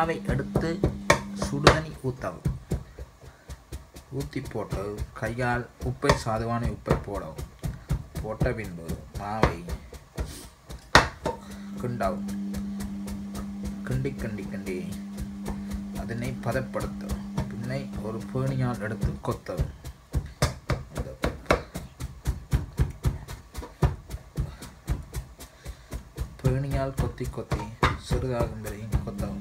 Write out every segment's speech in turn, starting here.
மாவை எடுத்து சுடுதண்ணி ஊற்றவும் ஊற்றி போட்டு கையால் உப்பை சாதுவான உப்பை போடவும் போட்ட பின்பு மாவை கிண்டவும் கிண்டி கிண்டி கிண்டி அதனை பதப்படுத்தும் பின்னை ஒரு பேணியால் எடுத்து கொத்தவும் இந்த பேணியால் கொத்தி கொத்தி சிறிதாகும் வரையும் கொத்தவும்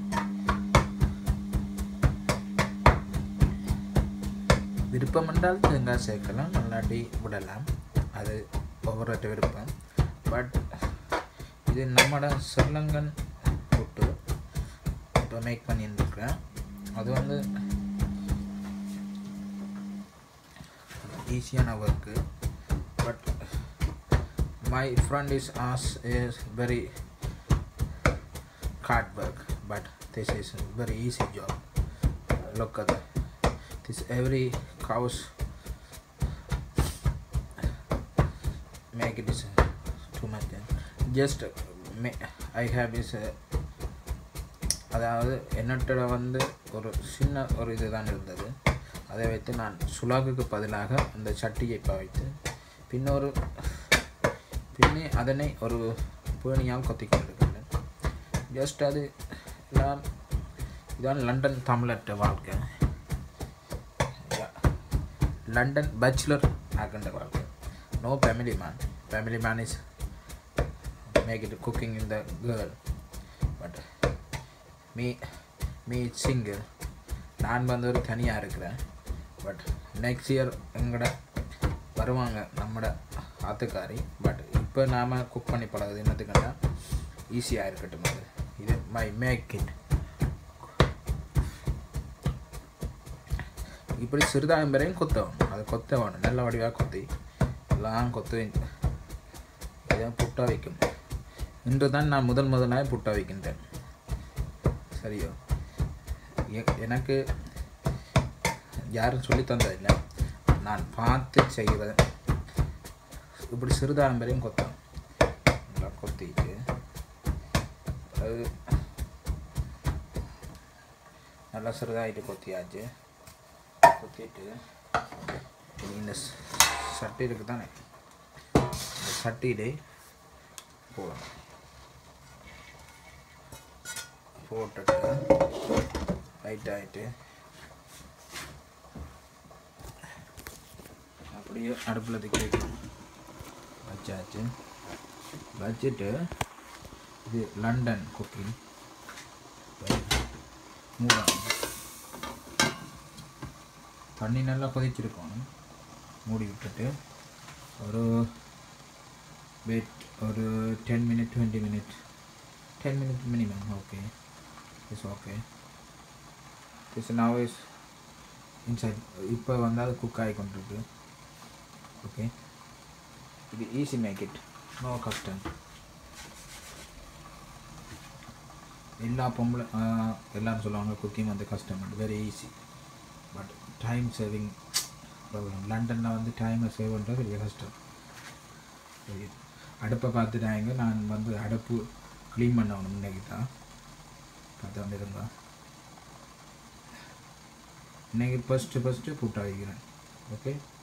விருப்பம் என்றால் தேங்காய் சேர்க்கலாம் நல்லாட்டி விடலாம் அது ஒவ்வொருத்த விருப்பம் பட் இது நம்மட ஸ்ரீலங்கன் ஃபுட்டு இப்போ மேக் பண்ணியிருக்கிறேன் அது வந்து ஈஸியான work but my friend is as is very hard work but this is a very easy job look at that. this every cows make it is uh, too much just uh, ma- I have is uh, அதாவது என்னட்டோட வந்து ஒரு சின்ன ஒரு இதுதான் இருந்தது அதை வைத்து நான் சுலாகுக்கு பதிலாக அந்த சட்டியை பாவித்து பின்னொரு பின்னே அதனை ஒரு பேணியால் கொத்தி கொண்டிருக்கின்றேன் ஜஸ்ட் அது எல்லாம் இதான் லண்டன் தமிழற்ற வாழ்க்கை லண்டன் பேச்சுலர் ஆகின்ற வாழ்க்கை no family man family man is make it cooking in the girl but me me single நான் வந்து ஒரு தனியாக இருக்கிறேன் பட் நெக்ஸ்ட் இயர் எங்கட வருவாங்க நம்மட ஆத்துக்காரி பட் இப்போ நாம் குக் பண்ணி பழகுது என்னத்துக்குன்னா ஈஸியாக இருக்கட்டும் அது இது மை மேக் இட் இப்படி சிறுதாயம் வரையும் கொத்தவணும் அது கொத்த வேணும் நல்ல வடிவாக கொத்தி எல்லாம் கொத்து இதான் புட்டா வைக்கும் இன்று தான் நான் முதல் முதலாக புட்டா வைக்கின்றேன் சரியோ எ- எனக்கு யாரும் சொல்லி தந்ததில்லை நான் பார்த்து செய்கிறேன் இப்படி சிறுதாயம் வரையும் கொத்தணும் நல்லா கொத்திட்டு அது நல்லா சிறுதாயிட்டு கொத்தியாச்சு கொத்திட்டு இனி இந்த ஸ்- சட்டி இருக்கு தானே இந்த சட்டியிலே போடணும் போட்டுட்டு லைட் ஆகிட்டு அப்படியே அடுப்பில் தூக்கி வைக்கணும் வச்சாச்சு வச்சுட்டு இது லண்டன் குக்கிங் மூடணும் தண்ணி நல்லா கொதிச்சிருக்கணும் மூடி விட்டுட்டு ஒரு வெயிட் ஒரு ten minute twenty minute ten minute minimum okay is okay is now is inside இப்போ வந்து அது குக் ஆகி கொண்டிருக்கு ஓகே இது ஈஸி மேக் இட் நோ கஷ்டம் எல்லா பொம்பளை ஆஹ், எல்லாரும் சொல்லுவாங்க குக்கிங் வந்து கஷ்டம் very easy but time saving problem லண்டனில் வந்து டைமை சேவ் பண்ணுறது பெரிய கஷ்டம் சரி அடுப்பை பார்த்துட்டாங்க நான் வந்து அடுப்பு க்ளீன் பண்ணணும் இன்னைக்கு தான் பார்த்து வந்து இருந்தா இன்னைக்கு ஃபஸ்ட்டு ஃபஸ்ட்டு புட்டா வைக்கிறேன் ஓகே